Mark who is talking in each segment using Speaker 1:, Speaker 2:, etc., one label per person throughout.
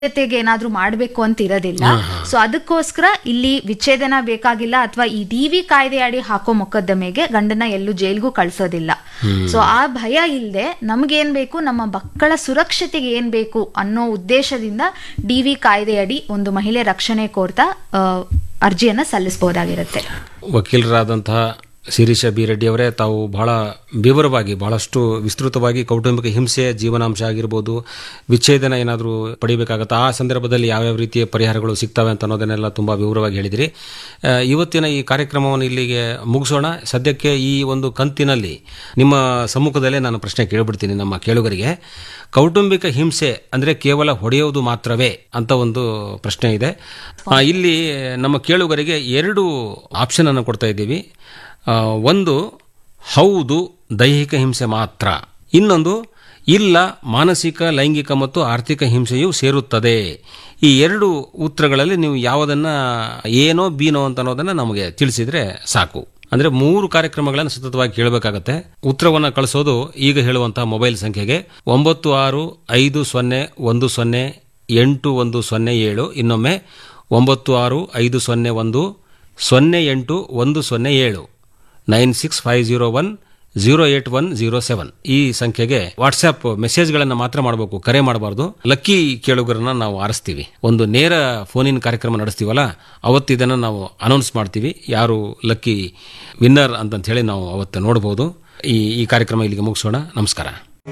Speaker 1: ಜೊತೆಗೆ ಏನಾದ್ರೂ ಮಾಡ್ಬೇಕು ಅಂತ ಇರೋದಿಲ್ಲ ಸೊ ಅದಕ್ಕೋಸ್ಕರ ಇಲ್ಲಿ ವಿಚ್ಛೇದನ ಬೇಕಾಗಿಲ್ಲ ಅಥವಾ ಈ ಡಿ ವಿ ಕಾಯ್ದೆ ಅಡಿ ಹಾಕೋ ಮೊಕದ್ದಮೆಗೆ ಗಂಡನ ಎಲ್ಲೂ ಜೈಲ್ಗೂ ಕಳ್ಸೋದಿಲ್ಲ ಸೊ ಆ ಭಯ ಇಲ್ಲದೆ ನಮ್ಗೇನ್ ಬೇಕು ನಮ್ಮ ಮಕ್ಕಳ ಸುರಕ್ಷತೆಗೆ ಏನ್ ಬೇಕು ಅನ್ನೋ ಉದ್ದೇಶದಿಂದ ಡಿ ವಿ ಕಾಯ್ದೆ ಅಡಿ ಒಂದು ಮಹಿಳೆ ರಕ್ಷಣೆ ಕೋರ್ತಾ ಆ, ಅರ್ಜಿಯನ್ನ ಸಲ್ಲಿಸಬಹುದಾಗಿರುತ್ತೆ
Speaker 2: ವಕೀಲರಾದಂತಹ ಶಿರೀಷ ಬಿ ರೆಡ್ಡಿ ಅವರೇ ತಾವು ಬಹಳ ವಿವರವಾಗಿ ಬಹಳಷ್ಟು ವಿಸ್ತೃತವಾಗಿ ಕೌಟುಂಬಿಕ ಹಿಂಸೆ ಜೀವನಾಂಶ ಆಗಿರ್ಬೋದು ವಿಚ್ಛೇದನ ಏನಾದರೂ ಪಡಿಬೇಕಾಗತ್ತಾ ಆ ಸಂದರ್ಭದಲ್ಲಿ ಯಾವ್ಯಾವ ರೀತಿಯ ಪರಿಹಾರಗಳು ಸಿಗ್ತವೆ ಅಂತ ಅನ್ನೋದನ್ನೆಲ್ಲ ತುಂಬ ವಿವರವಾಗಿ ಹೇಳಿದಿರಿ ಆ, ಇವತ್ತಿನ ಈ ಕಾರ್ಯಕ್ರಮವನ್ನು ಇಲ್ಲಿಗೆ ಮುಗಿಸೋಣ ಸದ್ಯಕ್ಕೆ ಈ ಒಂದು ಕಂತಿನಲ್ಲಿ ನಿಮ್ಮ ಸಮ್ಮುಖದಲ್ಲೇ ನಾನು ಪ್ರಶ್ನೆ ಕೇಳಿಬಿಡ್ತೀನಿ ನಮ್ಮ ಕೇಳುಗರಿಗೆ ಕೌಟುಂಬಿಕ ಹಿಂಸೆ ಅಂದರೆ ಕೇವಲ ಹೊಡೆಯೋದು ಮಾತ್ರವೇ ಅಂತ ಒಂದು ಪ್ರಶ್ನೆ ಇದೆ ಆ, ಇಲ್ಲಿ ನಮ್ಮ ಕೇಳುಗರಿಗೆ ಎರಡು ಆಪ್ಷನ್ ಅನ್ನು ಕೊಡ್ತಾ ಇದ್ದೀವಿ ಆ, ಒಂದು ಹೌದು ದೈಹಿಕ ಹಿಂಸೆ ಮಾತ್ರ ಇನ್ನೊಂದು ಇಲ್ಲ ಮಾನಸಿಕ ಲೈಂಗಿಕ ಮತ್ತು ಆರ್ಥಿಕ ಹಿಂಸೆಯು ಸೇರುತ್ತದೆ ಈ ಎರಡು ಉತ್ತರಗಳಲ್ಲಿ ನೀವು ಯಾವುದನ್ನ ಏನೋ ಬೀನೋ ಅಂತ ಅನ್ನೋದನ್ನ ನಮಗೆ ತಿಳಿಸಿದ್ರೆ ಸಾಕು ಅಂದ್ರೆ ಮೂರು ಕಾರ್ಯಕ್ರಮಗಳನ್ನು ಸತತವಾಗಿ ಕೇಳಬೇಕಾಗತ್ತೆ ಉತ್ತರವನ್ನು ಕಳಿಸೋದು ಈಗ ಹೇಳುವಂತಹ ಮೊಬೈಲ್ ಸಂಖ್ಯೆಗೆ ಒಂಬತ್ತು ಆರು ಐದು ಸೊನ್ನೆ ಒಂದು ಸೊನ್ನೆ ಎಂಟು ಒಂದು ಸೊನ್ನೆ ಏಳು ಇನ್ನೊಮ್ಮೆ ಒಂಬತ್ತು ಆರು ಐದು ಸೊನ್ನೆ ಒಂದು ಸೊನ್ನೆ ಎಂಟು ಒಂದು ಸೊನ್ನೆ ಏಳು nine six five zero one zero eight one zero seven ಈ ಸಂಖ್ಯೆಗೆ ವಾಟ್ಸ್ಆಪ್ ಮೆಸೇಜ್ಗಳನ್ನು ಮಾತ್ರ ಮಾಡಬೇಕು ಕರೆ ಮಾಡಬಾರ್ದು ಲಕ್ಕಿ ಕೇಳುಗರನ್ನ ನಾವು ಆರಿಸ್ತೀವಿ ಒಂದು ನೇರ ಫೋನಿನ ಕಾರ್ಯಕ್ರಮ ನಡೆಸ್ತೀವಲ್ಲ ಅವತ್ತು ಇದನ್ನು ನಾವು ಅನೌನ್ಸ್ ಮಾಡ್ತೀವಿ ಯಾರು ಲಕ್ಕಿ ವಿನ್ನರ್ ಅಂತಂತ ಹೇಳಿ ನಾವು ಅವತ್ತು ನೋಡಬಹುದು ಈ ಈ ಕಾರ್ಯಕ್ರಮ ಇಲ್ಲಿಗೆ ಮುಗಿಸೋಣ ನಮಸ್ಕಾರ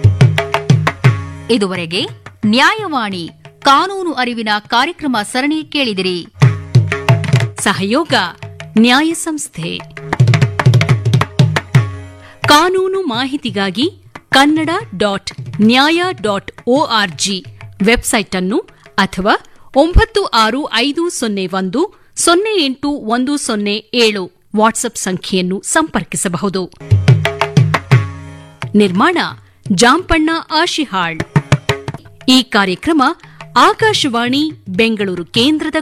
Speaker 3: ಇದುವರೆಗೆ ನ್ಯಾಯವಾಣಿ ಕಾನೂನು ಅರಿವಿನ ಕಾರ್ಯಕ್ರಮ ಸರಣಿ ಕೇಳಿದಿರಿ ಸಹಯೋಗ ನ್ಯಾಯ ಸಂಸ್ಥೆ ಕಾನೂನು ಮಾಹಿತಿಗಾಗಿ Kannada dot Nyaya dot ORG website ಅನ್ನು ಅಥವಾ ಒಂಬತ್ತು ಆರು ಐದು ಸೊನ್ನೆ ಒಂದು ಸೊನ್ನೆ ಎಂಟು ಒಂದು ಸೊನ್ನೆ ಏಳು ವಾಟ್ಸ್ಆಪ್ ಸಂಖ್ಯೆಯನ್ನು ಸಂಪರ್ಕಿಸಬಹುದು ನಿರ್ಮಾಣ ಜಾಂಪಣ್ಣ ಆಶಿಹಾಳ್ ಈ ಕಾರ್ಯಕ್ರಮ ಆಕಾಶವಾಣಿ ಬೆಂಗಳೂರು ಕೇಂದ್ರದ